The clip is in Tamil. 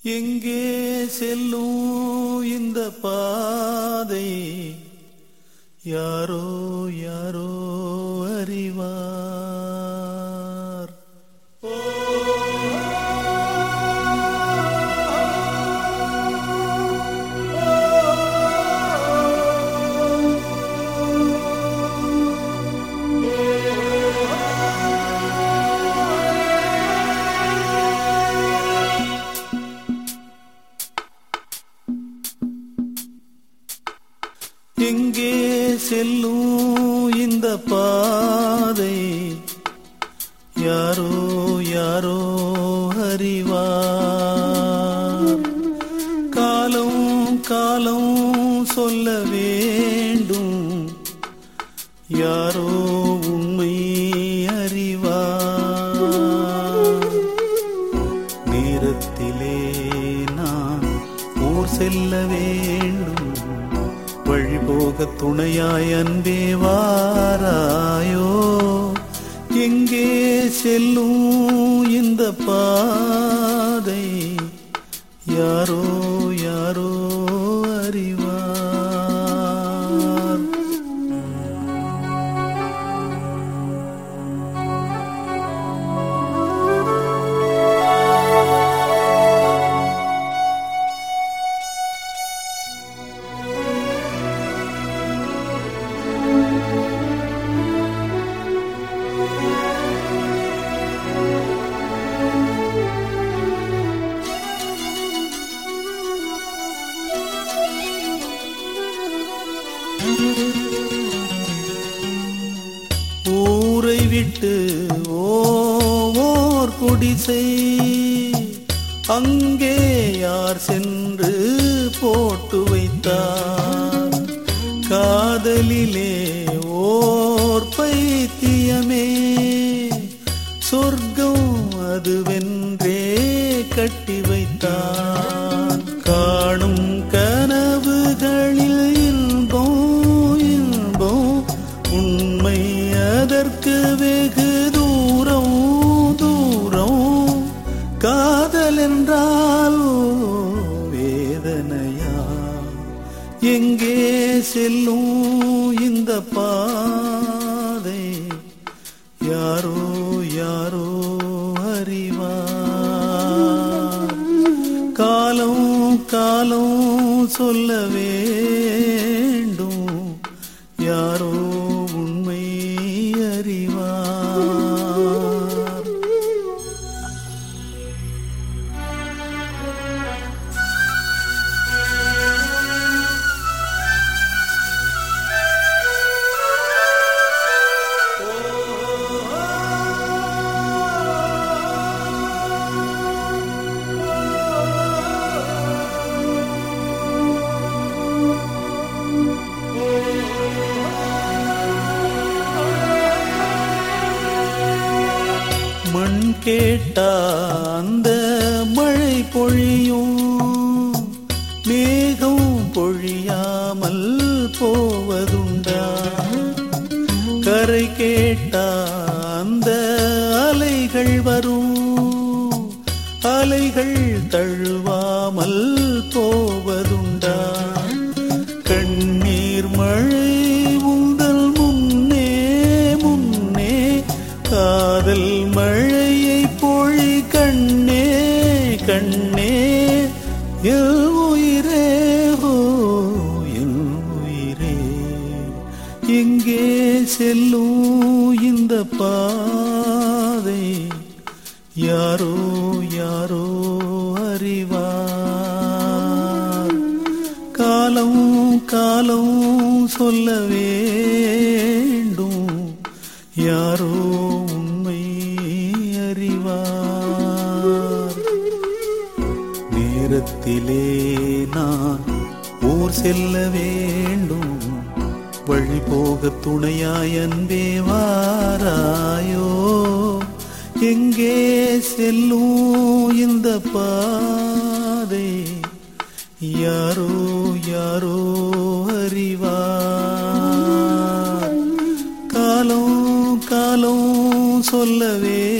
எங்கே செல்லும் இந்த பாதை யாரோ யாரோ அறிவார் எங்கே செல்லும் இந்த பாதை யாரோ யாரோ அறிவார் காலம் காலம் சொல்ல வேண்டும் யாரோ உண்மை அறிவார் நேரத்திலே நான் ஊர் செல்ல வேண்டும் வழி போக துணையாய் அன்பே வாராயோ எங்கே செல்லும் இந்த பாதை யாரோ யாரோ அறிவார் ஊரை விட்டு ஓர் குடிசை அங்கே யார் சென்று போட்டு வைத்தார் காதலிலே ஓர் பைத்தியமே சொர்க்கம் அதுவென்றே கட்டி வைத்தான் காணும் கனவுகளில் இன்பம் இன்பம் உண்மை அதற்கு வெகு தூரம் தூரம் காதல் என்றால் வேதனையா எங்கே செல்லும் இந்த பாதை யாரோ யாரோ அறிவார் காலம் காலம் சொல்ல வேண்டும் யாரோ உண்மை அறிவார் மண் கேட்டா அந்த மழை பொழியும் மேகம் பொழியாமல் போவதுண்டா கரை கேட்டா அந்த அலைகள் வரும் அலைகள் தழுவாமல் போவதுண்டா கண்ணீர் மழை உங்கள் முன்னே முன்னே காதல் மழையை பொழி கண்ணே கண்ணே என் உயிரே ஹோ என் உயிரே எங்கே செல்லும் இந்த பாதை யாரோ யாரோ அறிவார் காலம் காலம் சொல்ல வேண்டும் யாரோ உண்மை அறிவார் நேரத்திலே நான் ஊர் செல்ல வேண்டும் வழி போக துணையாய் அன்பே வாராயோ எங்கே செல்லும் இந்த பாதை யாரோ யாரோ அறிவார் காலம் காலம் சொல்ல வேண்டும்